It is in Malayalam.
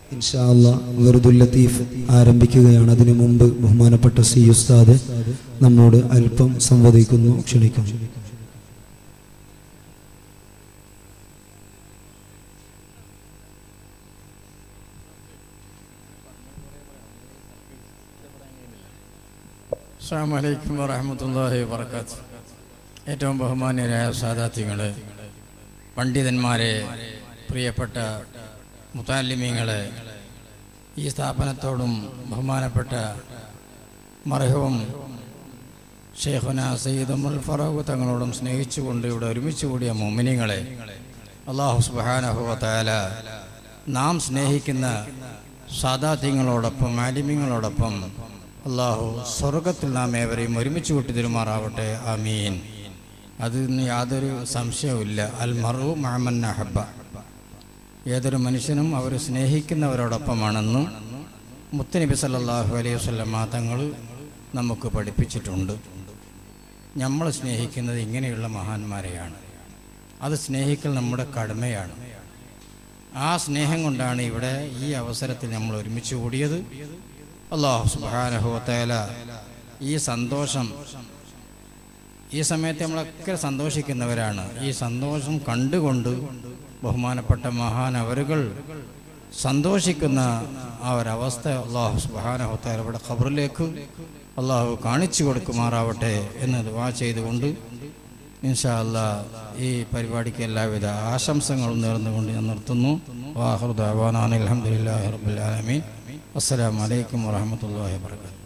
ഇൻഷാ അല്ലാ വെറുതുൽ ലത്തീഫ് ആരംഭിക്കുകയാണ് അതിനു മുമ്പ് ബഹുമാനപ്പെട്ട സി ഉസ്താദ് നമ്മോട് അല്പം സംവദിക്കുന്നു ക്ഷണിക്കുന്നു അസ്സാം വലൈക്കും വറഹമത്തല്ലാഹി വർക്കാത്ത് ഏറ്റവും ബഹുമാന്യരായ സാദാത്യങ്ങളെ പണ്ഡിതന്മാരെ പ്രിയപ്പെട്ട മുത്താലിമീങ്ങളെ ഈ സ്ഥാപനത്തോടും ബഹുമാനപ്പെട്ട മറഹവും ഷെയ്ഖുന സയ്യിദ് ഉമർ ഫറൂഖ് തങ്ങളോടും സ്നേഹിച്ചുകൊണ്ട് ഇവിടെ ഒരുമിച്ച് കൂടിയ മോമിനിങ്ങളെ അള്ളാഹു സുബാനഹുവല നാം സ്നേഹിക്കുന്ന സാദാത്യങ്ങളോടൊപ്പം ആലിമ്യങ്ങളോടൊപ്പം അള്ളാഹു സ്വർഗത്തിൽ നാം ഏവരെയും ഒരുമിച്ച് കൂട്ടി തിരുമാറാവട്ടെ ആമീൻ അതിന് യാതൊരു സംശയവുമില്ല അൽ മറു മഹമൻ അഹബ ഏതൊരു മനുഷ്യനും അവർ സ്നേഹിക്കുന്നവരോടൊപ്പമാണെന്നും മുത്തനബി സല്ലല്ലാഹു അലൈഹി വസല്ലമ തങ്ങൾ നമുക്ക് പഠിപ്പിച്ചിട്ടുണ്ട് നമ്മൾ സ്നേഹിക്കുന്നത് ഇങ്ങനെയുള്ള മഹാന്മാരെയാണ് അത് സ്നേഹിക്കൽ നമ്മുടെ കടമയാണ് ആ സ്നേഹം കൊണ്ടാണ് ഇവിടെ ഈ അവസരത്തിൽ നമ്മൾ ഒരുമിച്ച് കൂടിയത് അള്ളാഹു സുബാനഹുവത്തേല ഈ സന്തോഷം ഈ സമയത്ത് നമ്മളൊക്കെ സന്തോഷിക്കുന്നവരാണ് ഈ സന്തോഷം കണ്ടുകൊണ്ട് ബഹുമാനപ്പെട്ട മഹാനവരുകൾ സന്തോഷിക്കുന്ന ആ ഒരവസ്ഥ അള്ളാഹു സുബാനഹുത്തേല ഇവിടെ ഖബറിലേക്ക് അള്ളാഹു കാണിച്ചു കൊടുക്കുമാറാവട്ടെ എന്ന് ദുവാ ചെയ്തുകൊണ്ട് ഇൻഷാ അല്ലാ ഈ പരിപാടിക്ക് എല്ലാവിധ ആശംസകളും നേർന്നുകൊണ്ട് ഞാൻ നിർത്തുന്നു വാഹൃദാൻ അലഹമുല്ലാ റബുലാലമീൻ അസ്സലാമലൈക്കും വാഹമത്തല്ലാ വാബർക്കാത്തു